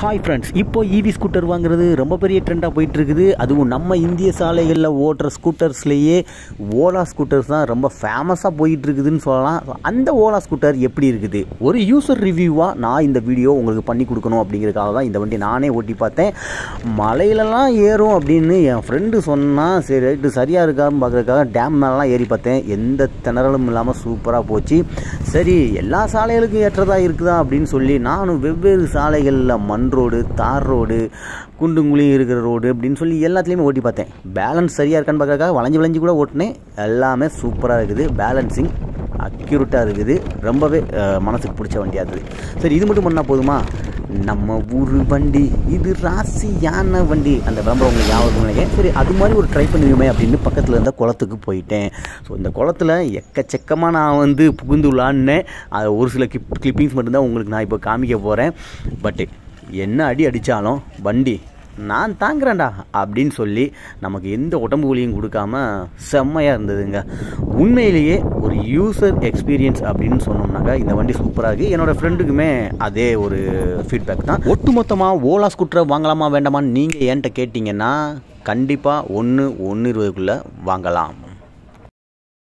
hi friends இப்போ இவி scooter வாங்குறது ரொம்ப பெரிய ட்ரெண்டாக போயிட்டு இருக்குது அதுவும் நம்ம இந்திய சாலைகளில் ஓட்டுற ஸ்கூட்டர்ஸ்லேயே ஓலா ஸ்கூட்டர்ஸ் தான் ரொம்ப ஃபேமஸாக போயிட்டு இருக்குதுன்னு சொல்லலாம் So, அந்த ஓலா ஸ்கூட்டர் எப்படி இருக்குது ஒரு யூசர் ரிவ்யூவாக நான் இந்த வீடியோ உங்களுக்கு பண்ணி கொடுக்கணும் அப்படிங்கிறதுக்காக தான் இந்த வண்டி நானே ஓட்டி பார்த்தேன் மலையிலலாம் ஏறும் அப்படின்னு என் ஃப்ரெண்டு சொன்னால் சரி ரைட்டு சரியாக இருக்கான்னு பார்க்குறதுக்காக டேம் மேலலாம் ஏறி பார்த்தேன் எந்த திணறலும் இல்லாமல் சூப்பராக போச்சு சரி எல்லா சாலைகளுக்கும் ஏற்றதா இருக்குதா அப்படின்னு சொல்லி நானும் வெவ்வேறு சாலைகளில் மண் ரோடு தார் ரோடு குண்டுங்குழி இருக்கிற ரோடு அப்படின்னு சொல்லி எல்லாத்துலேயுமே ஓட்டி பார்த்தேன் பேலன்ஸ் சரியாக இருக்கான்னு பார்க்கறதுக்காக வளைஞ்சு வளைஞ்சு கூட ஓட்டினேன் எல்லாமே சூப்பராக இருக்குது பேலன்சிங் அக்யூரேட்டாக இருக்குது ரொம்பவே அஹ், மனசுக்கு பிடிச்ச வண்டியாக இருக்குது சரி இது மட்டும் பண்ணால் போதுமா நம்ம ஊர் வண்டி இது ராசியான வண்டி அந்த விளம்பரம் உங்களுக்கு ஞாபகம் நினைக்கிறேன் சரி அது மாதிரி ஒரு ட்ரை பண்ணுவோமே அப்படின்னு பக்கத்தில் இருந்த குளத்துக்கு போயிட்டேன் ஸோ இந்த குளத்துல எக்கச்சக்கமாக நான் வந்து புகுந்து விளாண்டேன் அது ஒரு சில கிப் கிளிப்பிங்ஸ் மட்டும்தான் உங்களுக்கு நான் இப்போ காமிக்க போகிறேன் பட்டு என்ன அடி அடித்தாலும் வண்டி நான் தாங்குறேன்டா அப்படின்னு சொல்லி நமக்கு எந்த உடம்பு வலியும் கொடுக்காம செம்மையாக இருந்ததுங்க உண்மையிலேயே ஒரு யூசர் எக்ஸ்பீரியன்ஸ் அப்படின்னு சொன்னோம்னாக்கா இந்த வண்டி சூப்பராக இருக்குது என்னோடய ஃப்ரெண்டுக்குமே அதே ஒரு ஃபீட்பேக் தான் ஒட்டுமொத்தமாக ஓலா ஸ்கூட்டரை வாங்கலாமா வேண்டாமான்னு நீங்கள் என்கிட்ட கேட்டிங்கன்னா கண்டிப்பாக ஒன்று ஒன்று இருபதுக்குள்ளே வாங்கலாம்